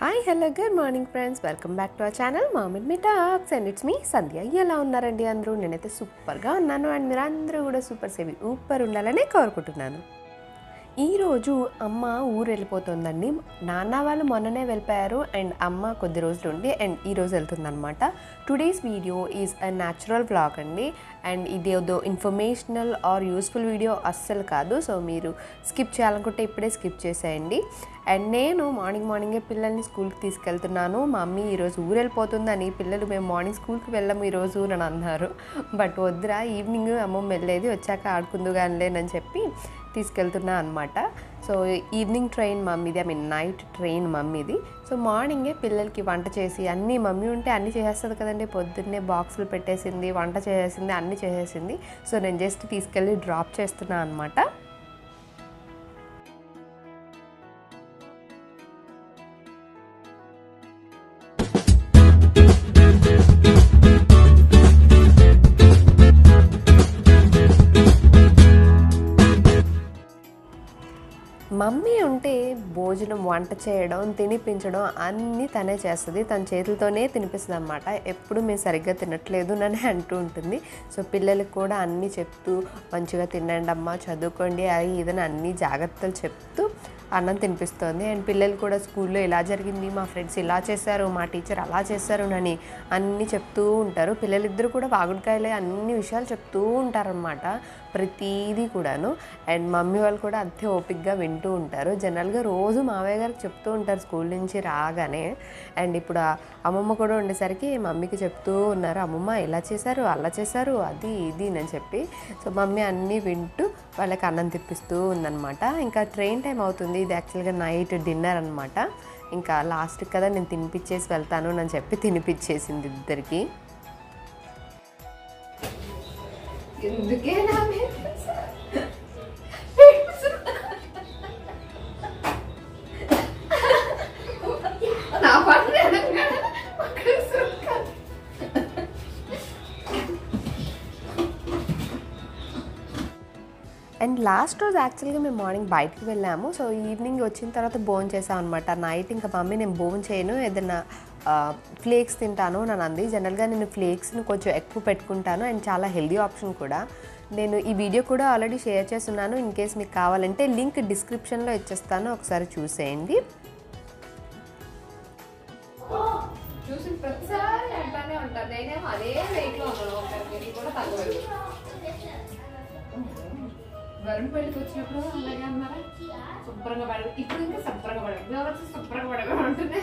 Hi hello good morning friends welcome back to our channel మామిడ్ me talks and it's me Sandhya ఎలా ఉన్నారండి అందరూ నేనైతే సూపర్గా ఉన్నాను అండ్ మీరు అందరూ కూడా సూపర్ సేవి ఊపర్ ఉండాలని కోరుకుంటున్నాను ఈరోజు అమ్మ ఊరు వెళ్ళిపోతుందండి నాన్న వాళ్ళు మొన్ననే వెళ్ళిపోయారు అండ్ అమ్మ కొద్ది రోజులు ఉండి అండ్ ఈ రోజు వెళ్తుందనమాట today's video is a natural vlog అండి అండ్ ఇది ఏదో ఇన్ఫర్మేషనల్ ఆర్ యూస్ఫుల్ వీడియో అస్సలు కాదు సో మీరు స్కిప్ చేయాలనుకుంటే ఇప్పుడే స్కిప్ చేసేయండి అండ్ నేను మార్నింగ్ మార్నింగే పిల్లల్ని స్కూల్కి తీసుకెళ్తున్నాను మా మమ్మీ ఈరోజు ఊరు వెళ్ళిపోతుందని పిల్లలు మేము మార్నింగ్ స్కూల్కి వెళ్ళము ఈరోజు అని అన్నారు బట్ వద్దురా ఈవినింగ్ అమ్మమ్మ వెళ్ళేది వచ్చాక ఆడుకుందు కానిలేనని చెప్పి తీసుకెళ్తున్నా అనమాట సో ఈవినింగ్ ట్రైన్ మమ్మీది ఐ మీన్ నైట్ ట్రైన్ మమ్మీది సో మార్నింగే పిల్లలకి వంట చేసి అన్నీ మమ్మీ ఉంటే అన్నీ చేసేస్తుంది కదండి పొద్దున్నే బాక్సులు పెట్టేసింది వంట చేసేసింది అన్నీ చేసేసింది సో నేను జస్ట్ తీసుకెళ్ళి డ్రాప్ చేస్తున్నా అనమాట మమ్మీ ఉంటే భోజనం వంట చేయడం తినిపించడం అన్నీ తనే చేస్తుంది తన చేతులతోనే తినిపిస్తుంది అనమాట ఎప్పుడు మేము సరిగ్గా తినట్లేదు అని అంటూ ఉంటుంది సో పిల్లలకు కూడా అన్నీ చెప్తూ మంచిగా తినండి అమ్మ చదువుకోండి అది ఇదని అన్ని జాగ్రత్తలు చెప్తూ అన్నం తినిపిస్తుంది అండ్ పిల్లలు కూడా స్కూల్లో ఇలా జరిగింది మా ఫ్రెండ్స్ ఇలా చేశారు మా టీచర్ అలా చేశారు అని అన్నీ చెప్తూ ఉంటారు పిల్లలిద్దరూ కూడా వాగుడికాయలే అన్ని విషయాలు చెప్తూ ఉంటారనమాట ప్రతిదీ కూడాను అండ్ మమ్మీ వాళ్ళు కూడా అంతే ఓపిక్గా వింటూ ఉంటారు జనరల్గా రోజు మావయ్య గారికి చెప్తూ ఉంటారు స్కూల్ నుంచి రాగానే అండ్ ఇప్పుడు ఆ అమ్మమ్మ కూడా ఉండేసరికి మమ్మీకి చెప్తూ ఉన్నారు అమ్మమ్మ ఇలా చేశారు అలా చేశారు అది ఇది అని చెప్పి సో మమ్మీ అన్నీ వింటూ వాళ్ళకి అన్నం తిప్పిస్తూ ఉందన్నమాట ఇంకా ట్రైన్ టైం అవుతుంది ఇది యాక్చువల్గా నైట్ డిన్నర్ అనమాట ఇంకా లాస్ట్ కదా నేను తినిపించేసి వెళ్తాను అని చెప్పి తినిపించేసింది ఇద్దరికి ఎందుకే నా మీద నా పని అక్కడ సుక్క అండ్ లాస్ట్ రోజు యాక్చువల్గా మేము మార్నింగ్ బయటికి వెళ్ళాము సో ఈవినింగ్ వచ్చిన తర్వాత బోన్ చేసాం అనమాట నైట్ ఇంకా మమ్మీ నేను బోన్ చేయను ఏదైనా ఫ్లేక్స్ తింటాను అని అంది జనరల్గా నేను ఫ్లేక్స్ని కొంచెం ఎక్కువ పెట్టుకుంటాను అండ్ చాలా హెల్దీ ఆప్షన్ కూడా నేను ఈ వీడియో కూడా ఆల్రెడీ షేర్ చేస్తున్నాను ఇన్ కేస్ మీకు కావాలంటే లింక్ డిస్క్రిప్షన్లో ఇచ్చేస్తాను ఒకసారి చూసేయండి చూసిన ప్రతిసారి అంటానే ఉంటారు నేనేమో అదే వెయిట్ లో ఉన్నాను ఒకసారి మీరు కూడా తగ్గలేదు వరుణ్ పెళ్ళికి వచ్చినప్పుడు అలాగే అన్నారా శుభ్రంగా పడదు ఇప్పుడు ఇంకా శుభ్రంగా పడదు ఎవరు వచ్చి శుభ్రంగా పడగా అంటున్నా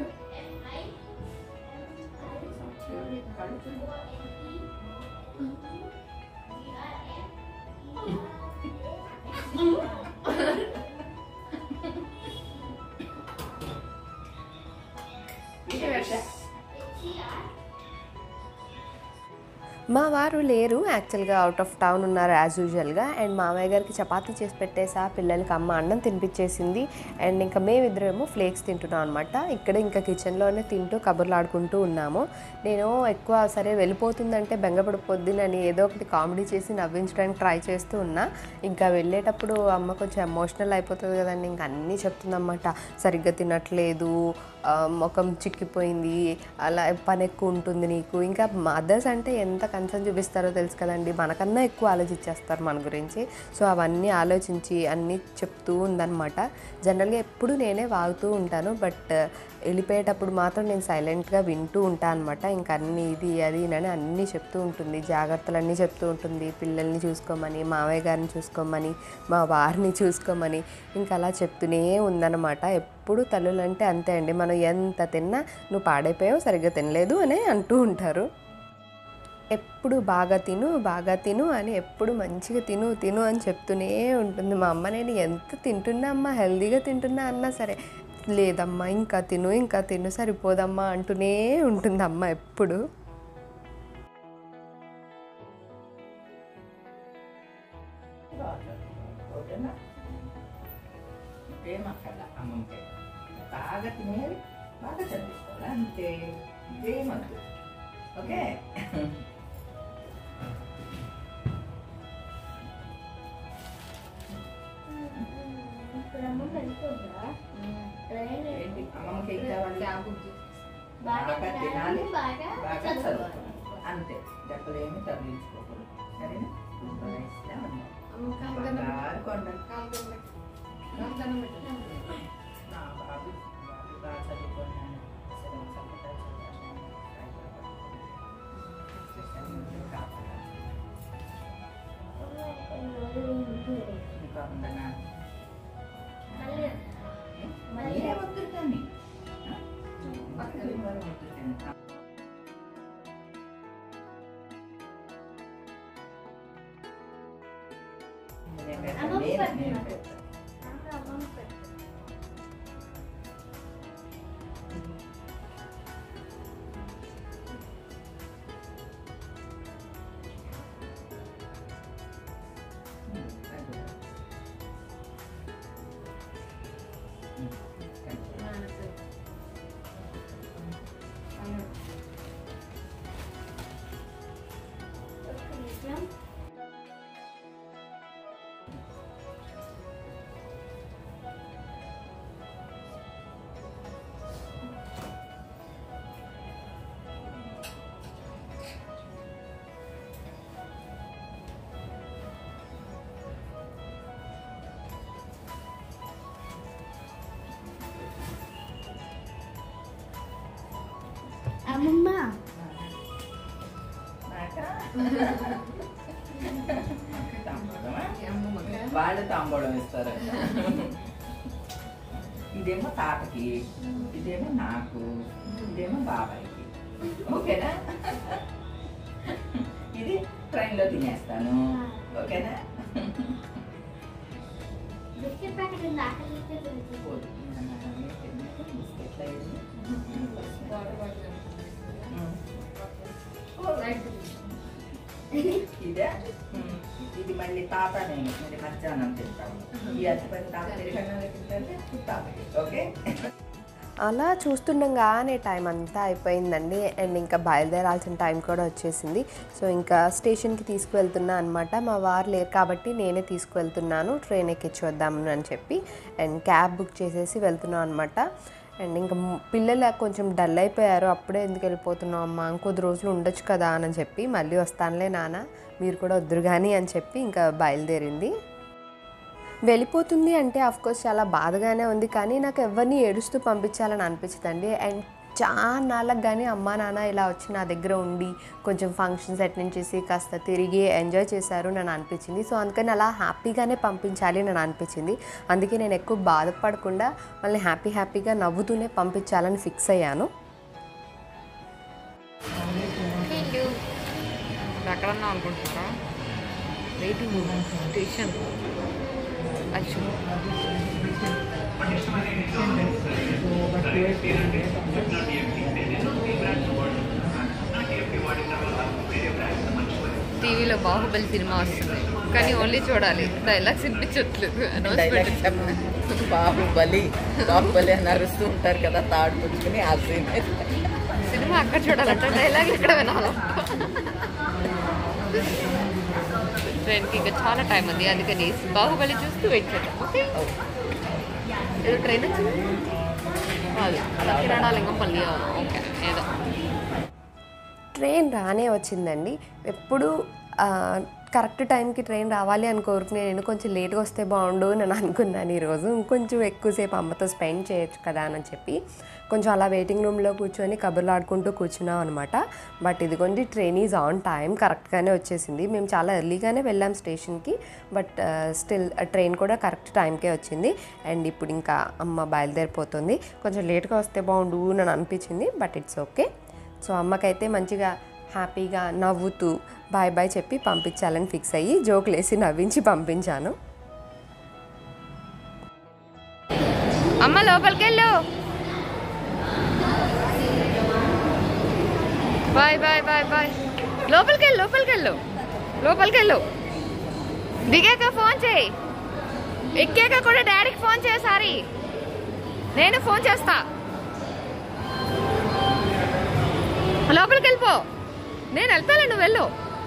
మా వారు లేరు యాక్చువల్గా అవుట్ ఆఫ్ టౌన్ ఉన్నారు యాజ్ యూజువల్గా అండ్ మామయ్య గారికి చపాతీ చేసి పెట్టేసా పిల్లలకి అమ్మ అన్నం తినిపించేసింది అండ్ ఇంకా మేమిద్దరేమో ఫ్లేక్స్ తింటున్నాం అనమాట ఇక్కడ ఇంకా కిచెన్లోనే తింటూ కబుర్లు ఆడుకుంటూ ఉన్నాము నేను ఎక్కువ సరే వెళ్ళిపోతుందంటే బెంగపడిపోద్దినని ఏదో ఒకటి కామెడీ చేసి నవ్వించడానికి ట్రై చేస్తూ ఉన్నా ఇంకా వెళ్ళేటప్పుడు అమ్మ కొంచెం ఎమోషనల్ అయిపోతుంది కదండి ఇంకా అన్నీ చెప్తుందన్నమాట సరిగ్గా తినట్లేదు ఆ, ముఖం చిక్కిపోయింది అలా పని ఎక్కువ ఉంటుంది నీకు ఇంకా మదర్స్ అంటే ఎంత కన్సర్న్ చూపిస్తారో తెలుసు కదండి మనకన్నా ఎక్కువ ఆలోచించేస్తారు మన గురించి సో అవన్నీ ఆలోచించి అన్నీ చెప్తూ ఉందన్నమాట జనరల్గా ఎప్పుడు నేనే వాగుతూ ఉంటాను బట్ వెళ్ళిపోయేటప్పుడు మాత్రం నేను సైలెంట్గా వింటూ ఉంటాను అనమాట ఇంకా అన్ని ఇది అది అని అన్నీ చెప్తూ ఉంటుంది జాగ్రత్తలు అన్నీ చెప్తూ ఉంటుంది పిల్లల్ని చూసుకోమని మావయ్య గారిని చూసుకోమని మా వారిని చూసుకోమని ఇంకా అలా చెప్తూనే ఉందన్నమాట ఎప్పుడు తల్లులు అంటే అంతే అండి మనం ఎంత తిన్నా నువ్వు పాడైపోయావు సరిగ్గా తినలేదు అని అంటూ ఉంటారు ఎప్పుడు బాగా తిను బాగా తిను అని ఎప్పుడు మంచిగా తిను తిను అని చెప్తూనే ఉంటుంది మా అమ్మ నేను ఎంత తింటున్నా అమ్మ హెల్తీగా తింటున్నా అన్నా సరే లేదమ్మా ఇంకా తిను ఇంకా తిను సరిపోదమ్మా అంటూనే ఉంటుంది అమ్మ ఎప్పుడు ఓకేనా ఇంకేం అక్కర్ల అమ్మంటే బాగా తినేది బాగా చదివించుకోవాలి అంతే ఇంకేమద్దు ఓకే ఇప్పుడు అమ్మ వెళ్ళిపోద్దా ట్రైన్ ఏంటి అమ్మమ్మకి ఏం కావాలి క్యాబ్ బుక్ చేసి. బాగా తినాలి బాగా బాగా చదువుకోవాలి చదువుకోవాలి అంతే దెబ్బలేమి తగిలించుకోకూడదు సరేనా వయసులో ఉన్నావు. అమ్మ కాలుదన్నం పెట్టు. బంగారు కొండలు. కాలుదన్నం పెట్టు. కాలుదన్నం పెట్టు. నా బాబు బాబు బాగా చదువుకున్నాను సరే సంప్రదాయ చదువుకున్నాను. కాపాడాలి. ఇంకా ఉండనా మళ్ళీ మళ్ళీ వద్దు కానీ పక్కన వాళ్ళు వద్దు కానీ నేను పెడతాను, అమ్మ నేను- పెట్టు. నేను పెడతాను. అమ్మమ్మ పెట్టు. ఉమ్, అది. ఉమ్, అది. నాన్న సరే. అన్న. ఒక్క నిమిషం. అమ్మమ్మ నాకా? తాంబూలమా? ఈ అమ్మమ్మకి. వాళ్ళు తాంబూలం ఇస్తారు ఇదేమో తాతకి ఇదేమో నాకు ఇదేమో బాబాయ్కి ఓకేనా ఇది ట్రైన్లో తినేస్తాను ఓకేనా బిస్కెట్ ప్యాకెట్ ఉంది ఆకలి ఇస్తే తింటుంది. పోదు. బిస్కెట్లు అయ్యింది. Water bottle. లైట్ తీసుకో. ఇదే ఉమ్, ఇది మళ్ళీ తాత నేను మళ్ళీ మధ్యాహ్నం తింటాము ఈ అచ్చిపని తాత తిరగడానికి తింటే తాతకి ఓకే అలా చూస్తుండగానే టైం అంతా అయిపోయిందండి అండ్ ఇంకా బయలుదేరాల్సిన టైం కూడా వచ్చేసింది సో ఇంకా స్టేషన్కి తీసుకువెళ్తున్నా అనమాట మా వారు లేరు కాబట్టి నేనే తీసుకువెళ్తున్నాను ట్రైన్ ఎక్కించి వద్దాము అని చెప్పి అండ్ క్యాబ్ బుక్ చేసేసి వెళ్తున్నాను అనమాట అండ్ ఇంకా ము- పిల్లలు కొంచెం డల్ అయిపోయారు అప్పుడే ఎందుకు వెళ్ళిపోతున్నావు అమ్మా ఇంకొద్ది రోజులు ఉండొచ్చు కదా అని చెప్పి మళ్ళీ వస్తానులే నాన్న మీరు కూడా వద్దురు కానీ అని చెప్పి ఇంకా బయలుదేరింది వెళ్ళిపోతుంది అంటే కోర్స్ చాలా బాధగానే ఉంది కానీ నాకు ఎవరిని ఏడుస్తూ పంపించాలని అనిపించదండి అండ్ చాలా నాళ్ళకి కానీ అమ్మా నాన్న ఇలా వచ్చి నా దగ్గర ఉండి కొంచెం ఫంక్షన్స్ అటెండ్ చేసి కాస్త తిరిగి ఎంజాయ్ చేశారు నన్ను అనిపించింది సో అందుకని అలా హ్యాపీగానే పంపించాలి నన్ను అనిపించింది అందుకే నేను ఎక్కువ బాధపడకుండా వాళ్ళని హ్యాపీ హ్యాపీగా నవ్వుతూనే పంపించాలని ఫిక్స్ అయ్యాను ఎక్కడ ఉన్నాం అనుకుంటున్నారా వెయిటింగ్ స్టేషన్ అచ్చు టీవీలో బాహుబలి సినిమా వస్తుంది కానీ ఓన్లీ చూడాలి డైలాగ్స్ వినిపించట్లేదు అనౌన్స్మెంట్ బాహుబలి బాహుబలి అని అరుస్తూ ఉంటారు కదా తాడు పుచ్చుకుని ఆ సీన్ సినిమా అక్కడ చూడాలంటే డైలాగ్ ఇక్కడ వినాలి ట్రైన్కి ఇంకా చాలా టైం ఉంది అందుకని బాహుబలి చూస్తూ వెయిట్ చేద్దాం ఓకే ఏదో ట్రైన్ వచ్చింది కాదు సత్యనారాయణలింగం పల్లి ఓకే ఏదో ట్రైన్ రానే వచ్చిందండి ఎప్పుడు ఆ, కరెక్ట్ టైంకి ట్రైన్ రావాలి అని కోరుకునే నేను కొంచెం లేట్గా వస్తే బాగుండు అని అనుకున్నాను ఈరోజు ఇంకొంచెం ఎక్కువసేపు అమ్మతో స్పెండ్ చేయొచ్చు కదా అని చెప్పి కొంచెం అలా వెయిటింగ్ రూమ్లో కూర్చొని కబుర్లు ఆడుకుంటూ కూర్చున్నాం అనమాట బట్ ఇదిగోండి ట్రైన్ ఈజ్ ఆన్ టైం కరెక్ట్గానే వచ్చేసింది మేము చాలా ఎర్లీగానే వెళ్ళాం స్టేషన్కి బట్ స్టిల్ ట్రైన్ కూడా కరెక్ట్ టైంకే వచ్చింది అండ్ ఇప్పుడు ఇంకా అమ్మ బయలుదేరిపోతుంది కొంచెం లేట్గా వస్తే బాగుండు అని అనిపించింది బట్ ఇట్స్ ఓకే సో అమ్మకైతే మంచిగా హ్యాపీగా నవ్వుతూ బాయ్ బాయ్ చెప్పి పంపించాలని ఫిక్స్ అయ్యి జోకులు వేసి నవ్వించి పంపించాను అమ్మ లోపలికి వెళ్ళు బాయ్ బాయ్ బాయ్ బాయ్ లోపలికి వెళ్ళు లోపలికి వెళ్ళు లోపలికి వెళ్ళు దిగాక ఫోన్ చేయి ఎక్కాక కూడా డాడీకి ఫోన్ చేసారి నేను ఫోన్ చేస్తా లోపలికి వెళ్ళిపో నేను వెళ్తాలే నువ్వు వెళ్ళు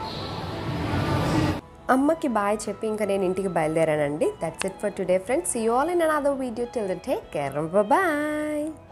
అమ్మకి బాయ్ చెప్పి ఇంకా నేను ఇంటికి బయలుదేరానండి that's it for today friends you all in another video till the take care bye